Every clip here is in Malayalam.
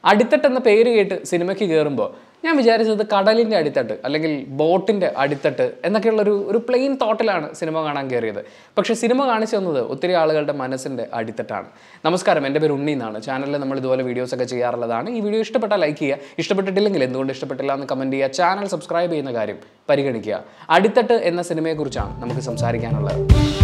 അടിത്തട്ട് എന്ന പേര് കേട്ട് സിനിമയ്ക്ക് കയറുമ്പോൾ ഞാൻ വിചാരിച്ചത് കടലിൻ്റെ അടിത്തട്ട് അല്ലെങ്കിൽ ബോട്ടിൻ്റെ അടിത്തട്ട് എന്നൊക്കെയുള്ളൊരു ഒരു പ്ലെയിൻ തോട്ടിലാണ് സിനിമ കാണാൻ കയറിയത് പക്ഷേ സിനിമ കാണിച്ചു തന്നത് ഒത്തിരി ആളുകളുടെ മനസ്സിൻ്റെ അടിത്തട്ടാണ് നമസ്കാരം എൻ്റെ പേര് ഉണ്ണി എന്നാണ് ചാനലിൽ നമ്മൾ ഇതുപോലെ വീഡിയോസ് ഒക്കെ ചെയ്യാറുള്ളതാണ് ഈ വീഡിയോ ഇഷ്ടപ്പെട്ടാൽ ലൈക്ക് ചെയ്യുക ഇഷ്ടപ്പെട്ടിട്ടില്ലെങ്കിൽ എന്തുകൊണ്ട് ഇഷ്ടപ്പെട്ടില്ല എന്ന് കമൻറ്റ് ചെയ്യുക ചാനൽ സബ്സ്ക്രൈബ് ചെയ്യുന്ന കാര്യം പരിഗണിക്കുക അടിത്തട്ട് എന്ന സിനിമയെക്കുറിച്ചാണ് നമുക്ക് സംസാരിക്കാനുള്ളത്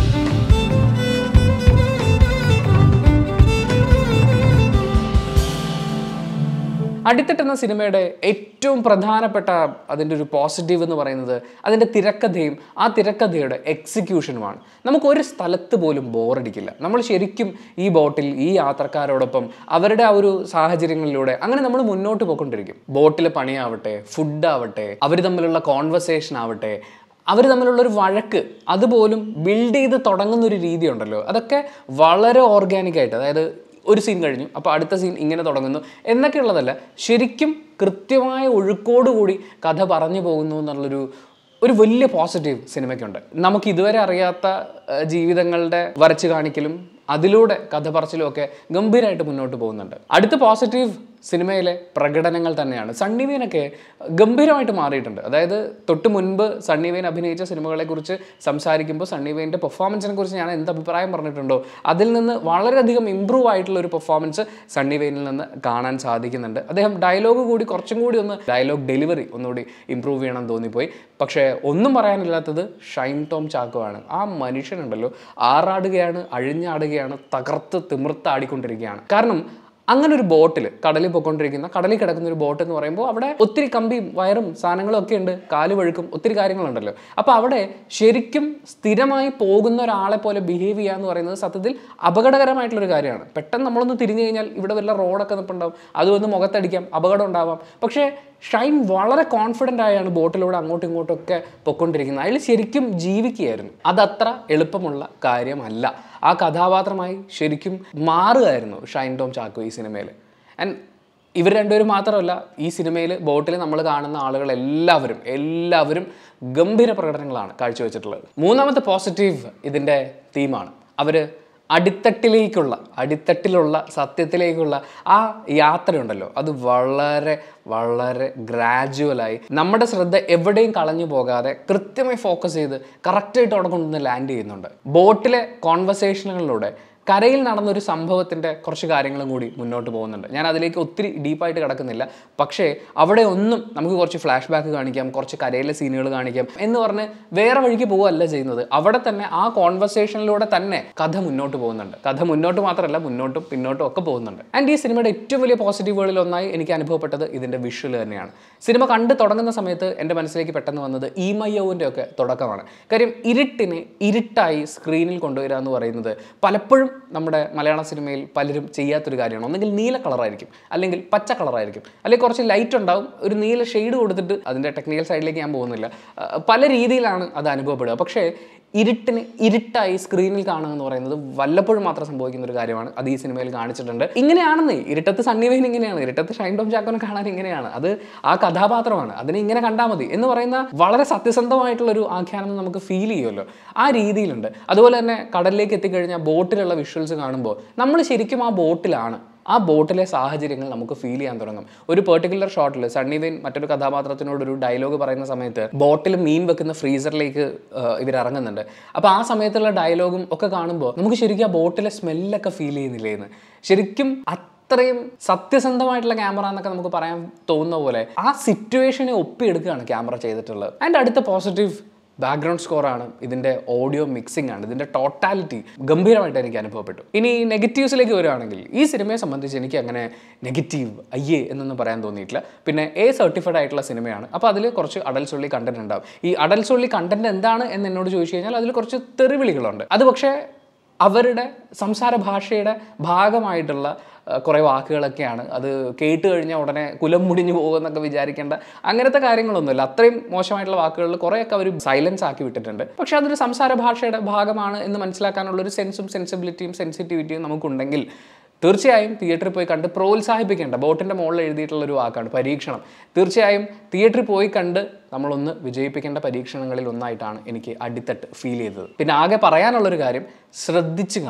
അടിത്തട്ട് എന്ന സിനിമയുടെ ഏറ്റവും പ്രധാനപ്പെട്ട അതിൻ്റെ ഒരു പോസിറ്റീവ് എന്ന് പറയുന്നത് അതിൻ്റെ തിരക്കഥയും ആ തിരക്കഥയുടെ എക്സിക്യൂഷനുമാണ് നമുക്ക് ഒരു സ്ഥലത്ത് പോലും ബോറടിക്കില്ല നമ്മൾ ശരിക്കും ഈ ബോട്ടിൽ ഈ യാത്രക്കാരോടൊപ്പം അവരുടെ ആ ഒരു സാഹചര്യങ്ങളിലൂടെ അങ്ങനെ നമ്മൾ മുന്നോട്ട് പോയിക്കൊണ്ടിരിക്കും ബോട്ടിലെ പണിയാവട്ടെ ഫുഡാവട്ടെ അവർ തമ്മിലുള്ള കോൺവെർസേഷൻ ആവട്ടെ അവർ തമ്മിലുള്ള ഒരു വഴക്ക് അതുപോലും ബിൽഡ് ചെയ്ത് തുടങ്ങുന്ന ഒരു രീതി ഉണ്ടല്ലോ അതൊക്കെ വളരെ ഓർഗാനിക് ആയിട്ട് അതായത് ഒരു സീൻ കഴിഞ്ഞു അപ്പോൾ അടുത്ത സീൻ ഇങ്ങനെ തുടങ്ങുന്നു എന്നൊക്കെയുള്ളതല്ല ശരിക്കും കൃത്യമായ ഒഴുക്കോടുകൂടി കഥ പറഞ്ഞു പോകുന്നു എന്നുള്ളൊരു ഒരു വലിയ പോസിറ്റീവ് സിനിമയ്ക്കുണ്ട് നമുക്ക് ഇതുവരെ അറിയാത്ത ഏഹ്, ജീവിതങ്ങളുടെ വരച്ച് കാണിക്കലും അതിലൂടെ കഥ പറച്ചിലും ഒക്കെ ഗംഭീരമായിട്ട് മുന്നോട്ട് പോകുന്നുണ്ട് അടുത്ത പോസിറ്റീവ് സിനിമയിലെ പ്രകടനങ്ങൾ തന്നെയാണ് സണ്ണി വെയിനൊക്കെ ഗംഭീരമായിട്ട് മാറിയിട്ടുണ്ട് അതായത് തൊട്ട് മുൻപ് സണ്ണി വെയിൻ അഭിനയിച്ച സിനിമകളെക്കുറിച്ച് സംസാരിക്കുമ്പോൾ സണ്ണി വെയിൻ്റെ പെർഫോമൻസിനെ കുറിച്ച് ഞാൻ എന്ത് അഭിപ്രായം പറഞ്ഞിട്ടുണ്ടോ അതിൽ നിന്ന് വളരെയധികം ഇമ്പ്രൂവ് ആയിട്ടുള്ള ഒരു പെർഫോമൻസ് സണ്ണി വെയിനിൽ നിന്ന് കാണാൻ സാധിക്കുന്നുണ്ട് അദ്ദേഹം ഡയലോഗ് കൂടി കുറച്ചും കൂടി ഒന്ന് ഡയലോഗ് ഡെലിവറി ഒന്നുകൂടി ഇമ്പ്രൂവ് ചെയ്യണം എന്ന് തോന്നിപ്പോയി പക്ഷേ ഒന്നും പറയാനില്ലാത്തത് ഷൈൻ ടോം ചാക്കോ ആണ് ആ മനുഷ്യനുണ്ടല്ലോ ആറാടുകയാണ് അഴിഞ്ഞാടുകയാണ് തകർത്ത് തിമിർത്താടിക്കൊണ്ടിരിക്കുകയാണ് കാരണം അങ്ങനെ ഒരു ബോട്ടിൽ കടലിൽ പോയിക്കൊണ്ടിരിക്കുന്ന കടലിൽ കിടക്കുന്ന ഒരു ബോട്ട് എന്ന് പറയുമ്പോൾ അവിടെ ഒത്തിരി കമ്പിയും വയറും സാധനങ്ങളും ഒക്കെ ഉണ്ട് കാല് വഴുക്കും ഒത്തിരി കാര്യങ്ങളുണ്ടല്ലോ അപ്പോൾ അവിടെ ശരിക്കും സ്ഥിരമായി പോകുന്ന ഒരാളെ പോലെ ബിഹേവ് ചെയ്യുക എന്ന് പറയുന്നത് സത്യത്തിൽ അപകടകരമായിട്ടുള്ളൊരു കാര്യമാണ് പെട്ടെന്ന് നമ്മളൊന്ന് തിരിഞ്ഞു കഴിഞ്ഞാൽ ഇവിടെ വല്ല റോഡൊക്കെ നിൽപ്പുണ്ടാവും അത് വന്ന് മുഖത്തടിക്കാം അപകടം ഉണ്ടാവാം പക്ഷേ ഷൈൻ വളരെ കോൺഫിഡൻ്റ് ആയാണ് ബോട്ടിലൂടെ അങ്ങോട്ടും ഇങ്ങോട്ടും ഒക്കെ പൊയ്ക്കൊണ്ടിരിക്കുന്നത് അതിൽ ശരിക്കും ജീവിക്കുകയായിരുന്നു അതത്ര എളുപ്പമുള്ള കാര്യമല്ല ആ കഥാപാത്രമായി ശരിക്കും മാറുകയായിരുന്നു ഷൈൻ ടോം ചാക്കോ ഈ സിനിമയിൽ ആൻഡ് ഇവർ രണ്ടുപേരും മാത്രമല്ല ഈ സിനിമയിൽ ബോട്ടിൽ നമ്മൾ കാണുന്ന ആളുകൾ എല്ലാവരും എല്ലാവരും ഗംഭീര പ്രകടനങ്ങളാണ് കാഴ്ചവെച്ചിട്ടുള്ളത് മൂന്നാമത്തെ പോസിറ്റീവ് ഇതിൻ്റെ തീമാണ് അവർ അടിത്തട്ടിലേക്കുള്ള അടിത്തട്ടിലുള്ള സത്യത്തിലേക്കുള്ള ആ യാത്രയുണ്ടല്ലോ അത് വളരെ വളരെ ഗ്രാജുവലായി നമ്മുടെ ശ്രദ്ധ എവിടെയും കളഞ്ഞു പോകാതെ കൃത്യമായി ഫോക്കസ് ചെയ്ത് കറക്റ്റായിട്ട് അവിടെ കൊണ്ടുവന്ന് ലാൻഡ് ചെയ്യുന്നുണ്ട് ബോട്ടിലെ കോൺവെർസേഷനുകളിലൂടെ കരയിൽ നടന്നൊരു സംഭവത്തിൻ്റെ കുറച്ച് കാര്യങ്ങളും കൂടി മുന്നോട്ട് പോകുന്നുണ്ട് ഞാൻ അതിലേക്ക് ഒത്തിരി ഡീപ്പായിട്ട് കിടക്കുന്നില്ല പക്ഷേ അവിടെ ഒന്നും നമുക്ക് കുറച്ച് ഫ്ലാഷ് ബാക്ക് കാണിക്കാം കുറച്ച് കരയിലെ സീനുകൾ കാണിക്കാം എന്ന് പറഞ്ഞ് വേറെ വഴിക്ക് പോവുകയല്ല ചെയ്യുന്നത് അവിടെ തന്നെ ആ കോൺവെർസേഷനിലൂടെ തന്നെ കഥ മുന്നോട്ട് പോകുന്നുണ്ട് കഥ മുന്നോട്ട് മാത്രമല്ല മുന്നോട്ടും പിന്നോട്ടും ഒക്കെ പോകുന്നുണ്ട് ആൻഡ് ഈ സിനിമയുടെ ഏറ്റവും വലിയ പോസിറ്റീവുകളിൽ ഒന്നായി എനിക്ക് അനുഭവപ്പെട്ടത് ഇതിൻ്റെ വിഷ്വൽ തന്നെയാണ് സിനിമ കണ്ട് തുടങ്ങുന്ന സമയത്ത് എൻ്റെ മനസ്സിലേക്ക് പെട്ടെന്ന് വന്നത് ഈ മയ്യവിൻ്റെ ഒക്കെ തുടക്കമാണ് കാര്യം ഇരുട്ടിനെ ഇരുട്ടായി സ്ക്രീനിൽ കൊണ്ടുവരിക എന്ന് പറയുന്നത് പലപ്പോഴും നമ്മുടെ മലയാള സിനിമയിൽ പലരും ചെയ്യാത്തൊരു കാര്യമാണ് ഒന്നെങ്കിൽ നീല കളറായിരിക്കും അല്ലെങ്കിൽ പച്ച കളറായിരിക്കും അല്ലെങ്കിൽ കുറച്ച് ലൈറ്റ് ഉണ്ടാവും ഒരു നീല ഷെയ്ഡ് കൊടുത്തിട്ട് അതിൻ്റെ ടെക്നിക്കൽ സൈഡിലേക്ക് ഞാൻ പോകുന്നില്ല ആ, പല രീതിയിലാണ് അത് അനുഭവപ്പെടുക പക്ഷേ ഇരുട്ടിന് ഇരുട്ടായി സ്ക്രീനിൽ കാണുക എന്ന് പറയുന്നത് വല്ലപ്പോഴും മാത്രം സംഭവിക്കുന്ന ഒരു കാര്യമാണ് അത് ഈ സിനിമയിൽ കാണിച്ചിട്ടുണ്ട് ഇങ്ങനെയാണെന്നേ ഇരുട്ടത്ത് സണ്ണി വെയിൻ ഇങ്ങനെയാണ് ഇരുട്ടത്ത് ഷൈൻ ടോം ചാക്കോനെ കാണാൻ ഇങ്ങനെയാണ് അത് ആ കഥാപാത്രമാണ് അതിനെ ഇങ്ങനെ കണ്ടാൽ മതി എന്ന് പറയുന്ന വളരെ സത്യസന്ധമായിട്ടുള്ള ഒരു ആഖ്യാനം നമുക്ക് ഫീൽ ചെയ്യുമല്ലോ ആ രീതിയിലുണ്ട് അതുപോലെ തന്നെ കടലിലേക്ക് എത്തിക്കഴിഞ്ഞാൽ ബോട്ടിലുള്ള വിഷ്വൽസ് കാണുമ്പോൾ നമ്മൾ ശരിക്കും ആ ബോട്ടിലാണ് ആ ബോട്ടിലെ സാഹചര്യങ്ങൾ നമുക്ക് ഫീൽ ചെയ്യാൻ തുടങ്ങും ഒരു പെർട്ടിക്കുലർ ഷോട്ടിൽ സണ്ണി വെയിൻ മറ്റൊരു കഥാപാത്രത്തിനോട് ഒരു ഡയലോഗ് പറയുന്ന സമയത്ത് ബോട്ടിൽ മീൻ വെക്കുന്ന ഫ്രീസറിലേക്ക് ഇവർ ഇറങ്ങുന്നുണ്ട് അപ്പോൾ ആ സമയത്തുള്ള ഡയലോഗും ഒക്കെ കാണുമ്പോൾ നമുക്ക് ശരിക്കും ആ ബോട്ടിലെ സ്മെല്ലൊക്കെ ഫീൽ ചെയ്യുന്നില്ലേ എന്ന് ശരിക്കും അത്രയും സത്യസന്ധമായിട്ടുള്ള ക്യാമറ എന്നൊക്കെ നമുക്ക് പറയാൻ തോന്നുന്ന പോലെ ആ സിറ്റുവേഷനെ ഒപ്പിയെടുക്കുകയാണ് ക്യാമറ ചെയ്തിട്ടുള്ളത് അതിൻ്റെ അടുത്ത പോസിറ്റീവ് ബാക്ക്ഗ്രൗണ്ട് സ്കോറാണ് ഇതിൻ്റെ ഓഡിയോ മിക്സിംഗ് ആണ് ഇതിൻ്റെ ടോട്ടാലിറ്റി ഗംഭീരമായിട്ട് എനിക്ക് അനുഭവപ്പെട്ടു ഇനി നെഗറ്റീവ്സിലേക്ക് വരികയാണെങ്കിൽ ഈ സിനിമയെ സംബന്ധിച്ച് എനിക്ക് അങ്ങനെ നെഗറ്റീവ് അയ്യേ എന്നൊന്നും പറയാൻ തോന്നിയിട്ടില്ല പിന്നെ എ സർട്ടിഫൈഡ് ആയിട്ടുള്ള സിനിമയാണ് അപ്പോൾ അതിൽ കുറച്ച് അഡൽസൊള്ളി കണ്ടന്റ് ഉണ്ടാവും ഈ അഡൽസൊള്ളി കണ്ടന്റ് എന്താണ് എന്ന് എന്നോട് ചോദിച്ചു കഴിഞ്ഞാൽ അതിൽ കുറച്ച് തെറിവിളികളുണ്ട് അത് പക്ഷേ അവരുടെ സംസാര ഭാഷയുടെ ഭാഗമായിട്ടുള്ള ആ, കുറേ വാക്കുകളൊക്കെയാണ് അത് കേട്ട് കഴിഞ്ഞാൽ ഉടനെ കുലം മുടിഞ്ഞു പോകുമെന്നൊക്കെ വിചാരിക്കേണ്ട അങ്ങനത്തെ കാര്യങ്ങളൊന്നുമില്ല അത്രയും മോശമായിട്ടുള്ള വാക്കുകളിൽ കുറേയൊക്കെ അവർ സൈലൻസ് ആക്കി വിട്ടിട്ടുണ്ട് പക്ഷേ അതൊരു സംസാര ഭാഷയുടെ ഭാഗമാണ് എന്ന് മനസ്സിലാക്കാനുള്ള ഒരു സെൻസും സെൻസിബിലിറ്റിയും സെൻസിറ്റിവിറ്റിയും നമുക്കുണ്ടെങ്കിൽ തീർച്ചയായും തിയേറ്ററിൽ പോയി കണ്ട് പ്രോത്സാഹിപ്പിക്കേണ്ട ബോട്ടിൻ്റെ മുകളിൽ എഴുതിയിട്ടുള്ള ഒരു വാക്കാണ് പരീക്ഷണം തീർച്ചയായും തിയേറ്ററിൽ പോയി കണ്ട് നമ്മളൊന്ന് വിജയിപ്പിക്കേണ്ട പരീക്ഷണങ്ങളിൽ ഒന്നായിട്ടാണ് എനിക്ക് അടിത്തട്ട് ഫീൽ ചെയ്തത് പിന്നെ ആകെ പറയാനുള്ളൊരു കാര്യം ശ്രദ്ധിച്ച് കാണുക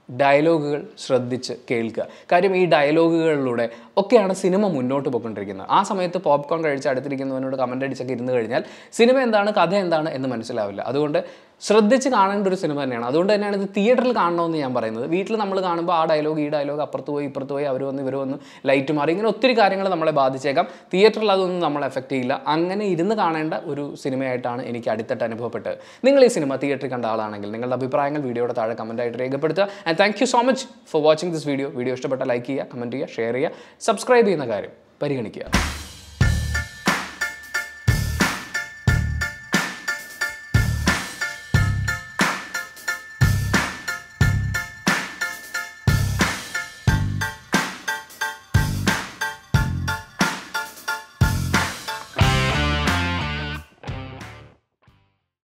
ഡയലോഗുകൾ ശ്രദ്ധിച്ച് കേൾക്കുക കാര്യം ഈ ഡയലോഗുകളിലൂടെ ഒക്കെയാണ് സിനിമ മുന്നോട്ട് പോയിക്കൊണ്ടിരിക്കുന്നത് ആ സമയത്ത് പോപ്കോൺ കഴിച്ച് അടുത്തിരിക്കുന്നവനോട് കമൻ്റ് അടിച്ചൊക്കെ ഇരുന്ന് കഴിഞ്ഞാൽ സിനിമ എന്താണ് കഥ എന്താണ് എന്ന് മനസ്സിലാവില്ല അതുകൊണ്ട് ശ്രദ്ധിച്ച് കാണേണ്ട ഒരു സിനിമ തന്നെയാണ് അതുകൊണ്ട് തന്നെയാണ് ഇത് തിയേറ്ററിൽ കാണണമെന്ന് ഞാൻ പറയുന്നത് വീട്ടിൽ നമ്മൾ കാണുമ്പോൾ ആ ഡയലോഗ് ഈ ഡയലോഗ് അപ്പുറത്ത് പോയി ഇപ്പുറത്ത് പോയി അവർ വന്ന് ഇവർ വന്ന് ലൈറ്റ് മാറി ഇങ്ങനെ ഒത്തിരി കാര്യങ്ങൾ നമ്മളെ ബാധിച്ചേക്കാം തിയേറ്ററിൽ അതൊന്നും നമ്മളെ എഫക്റ്റ് ചെയ്യില്ല അങ്ങനെ ഇരുന്ന് കാണേണ്ട ഒരു സിനിമയായിട്ടാണ് എനിക്ക് അടിത്തട്ട് അനുഭവപ്പെട്ടത് നിങ്ങൾ ഈ സിനിമ തിയേറ്ററിൽ കണ്ട ആളാണെങ്കിൽ നിങ്ങളുടെ അഭിപ്രായങ്ങൾ വീഡിയോയുടെ താഴെ കമൻറ്റായിട്ട് രേഖപ്പെടുത്തുക and thank you so much for watching this video video ഇഷ്ടപ്പെട്ട ലൈക്ക് ചെയ്യുക കമൻറ്റ് ചെയ്യുക ഷെയർ ചെയ്യുക സബ്സ്ക്രൈബ് ചെയ്യുന്ന കാര്യം പരിഗണിക്കുക